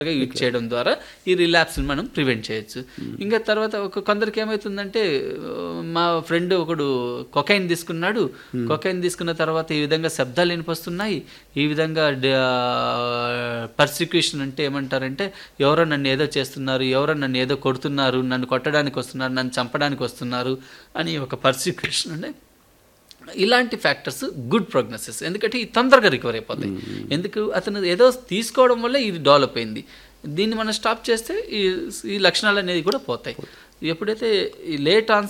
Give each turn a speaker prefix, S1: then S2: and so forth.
S1: use చేయడం ద్వారా ఈ రిలాప్స్ని మనం ప్రివెంట్ చేయొచ్చు ఇంకా తర్వాత ఒక కొందరికి ఏమవుతుందంటే ఆ, మా ఫ్రెండ్ ఒకడు కొకైన్ తీసుకున్నాడు కొకైన్ తీసుకున్న తర్వాత ఈ విధంగా శబ్దాలు వినిపిస్తున్నాయి ఈ విధంగా పర్సిక్యూషన్ అంటే ఏమంటారంటే ఎవరో నన్ను ఏదో చేస్తున్నారు ఎవరో నన్ను ఏదో కొడుతున్నారు నన్ను కొట్టడానికి వస్తున్నారు నన్ను చంపడానికి వస్తున్నారు అని ఒక పర్సిక్యూషన్ అంటే ఇలాంటి ఫ్యాక్టర్స్ గుడ్ ప్రోగ్నోసిస్ ఎందుకంటే ఇది తొందరగా రికవర్ అయిపోతాయి ఎందుకు అతను ఏదో తీసుకోవడం వల్ల ఇది డెవలప్ అయింది దీన్ని మనం స్టాప్ చేస్తే ఈ ఈ లక్షణాలు అనేది కూడా పోతాయి ఎప్పుడైతే ఈ లేట్ ఆన్సర్